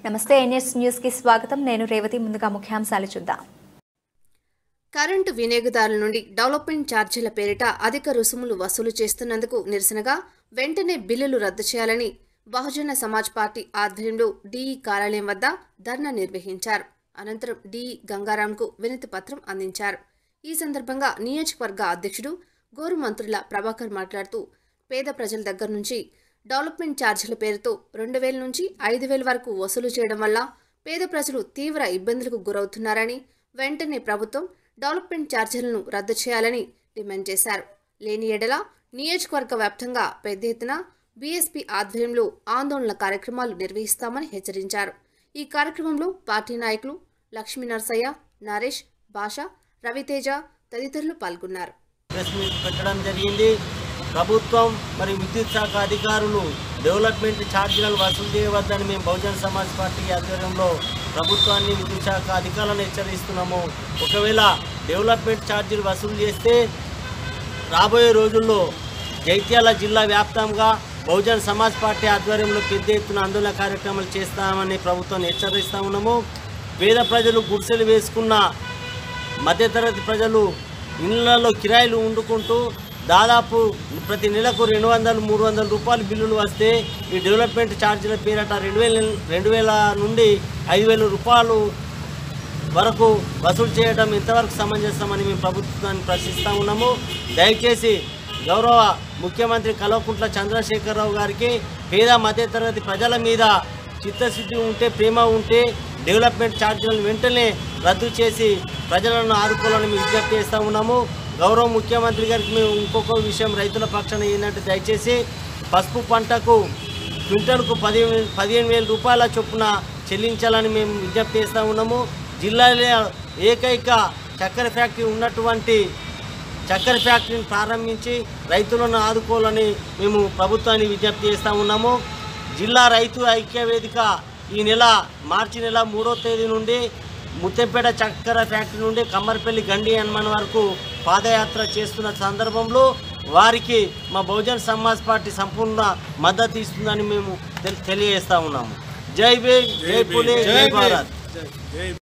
నమస్తే NS news కి స్వాగతం నేను రేవతి ముందుగా ముఖ్యాంశాలు చూద్దాం కరెంటు వినియోగదారుల నుండి డెవలప్మెంట్ ఛార్జీల పేరిట అధిక రుసుములు వసూలు చేస్తున్నందుకు నిరసనగా వెంటనే బిల్లులు రద్దు చేయాలని బహుజన సమాజ్ పార్టీ ఆధ్వర్యంలో డీఈ కార్యాలయం వద్ద ధర్నా నిర్వహించారు అనంతరం డీఈ గంగారాంకు వినతి పత్రం అందించారు ఈ సందర్భంగా నియోజకవర్గ అధ్యక్షుడు గోరు మంత్రుల ప్రభాకర్ మాట్లాడుతూ పేద ప్రజల దగ్గర నుంచి డెవలప్మెంట్ ఛార్జీల పేరుతో రెండు వేల నుంచి ఐదు వేల వరకు వసూలు చేయడం వల్ల పేద ప్రజలు తీవ్ర ఇబ్బందులకు గురవుతున్నారని వెంటనే ప్రభుత్వం డెవలప్మెంట్ ఛార్జీలను రద్దు చేయాలని డిమాండ్ చేశారు లేని ఎడల నియోజకవర్గ వ్యాప్తంగా పెద్ద ఎత్తున బీఎస్పీ ఆధ్వర్యంలో ఆందోళన కార్యక్రమాలు నిర్వహిస్తామని హెచ్చరించారు ఈ కార్యక్రమంలో పార్టీ నాయకులు లక్ష్మీ నరసయ్య నరేష్ భాష రవితేజ తదితరులు పాల్గొన్నారు ప్రెస్ మీట్ పెట్టడం జరిగింది ప్రభుత్వం మరి విద్యుత్ శాఖ అధికారులు డెవలప్మెంట్ ఛార్జీలను వసూలు చేయవద్దని మేము బహుజన సమాజ్ పార్టీ ఆధ్వర్యంలో ప్రభుత్వాన్ని విద్యుత్ శాఖ అధికారులను హెచ్చరిస్తున్నాము ఒకవేళ డెవలప్మెంట్ ఛార్జీలు వసూలు చేస్తే రాబోయే రోజుల్లో జైత్యాల జిల్లా వ్యాప్తంగా బహుజన సమాజ్ పార్టీ ఆధ్వర్యంలో పెద్ద ఎత్తున ఆందోళన కార్యక్రమాలు చేస్తామని ప్రభుత్వాన్ని హెచ్చరిస్తా ఉన్నాము పేద ప్రజలు గుడిసెలు వేసుకున్న మధ్యతరగతి ప్రజలు ఇళ్లలో కిరాయిలు వండుకుంటూ దాదాపు ప్రతి నెలకు రెండు వందలు మూడు వందల రూపాయల బిల్లులు వస్తే ఈ డెవలప్మెంట్ ఛార్జీల పేరట రెండు వేల రెండు వేల నుండి ఐదు వేల రూపాయలు వరకు వసూలు చేయడం ఇంతవరకు సమంజసమని మేము ప్రభుత్వాన్ని ప్రశ్నిస్తూ ఉన్నాము దయచేసి గౌరవ ముఖ్యమంత్రి కల్వకుంట్ల చంద్రశేఖరరావు గారికి పేద మధ్యతరగతి ప్రజల మీద చిత్తశుద్ధి ఉంటే ప్రేమ ఉంటే డెవలప్మెంట్ ఛార్జీలను వెంటనే రద్దు చేసి ప్రజలను ఆదుకోవాలని మేము విజ్ఞప్తి చేస్తూ ఉన్నాము గౌరవ ముఖ్యమంత్రి గారికి మేము ఇంకొక విషయం రైతుల పక్షాన ఏంటంటే దయచేసి పసుపు పంటకు క్వింటల్కు పదిహేను పదిహేను వేల రూపాయల చొప్పున చెల్లించాలని మేము విజ్ఞప్తి చేస్తూ ఉన్నాము జిల్లాలో ఏకైక చక్కెర ఫ్యాక్టరీ ఉన్నటువంటి చక్కెర ఫ్యాక్టరీని ప్రారంభించి రైతులను ఆదుకోవాలని మేము ప్రభుత్వాన్ని విజ్ఞప్తి చేస్తూ ఉన్నాము జిల్లా రైతు ఐక్య వేదిక ఈ నెల మార్చి నెల మూడో తేదీ నుండి ముత్తంపేట చక్కెర ఫ్యాక్టరీ నుండి కమ్మర్పల్లి గండి హనుమాన్ వరకు పాదయాత్ర చేస్తున్న సందర్భంలో వారికి మా బహుజన్ సమాజ్ పార్టీ సంపూర్ణ మద్దతు ఇస్తుందని మేము తెలి- తెలియజేస్తా ఉన్నాము జై భీమ్ జై పులే జై భారత్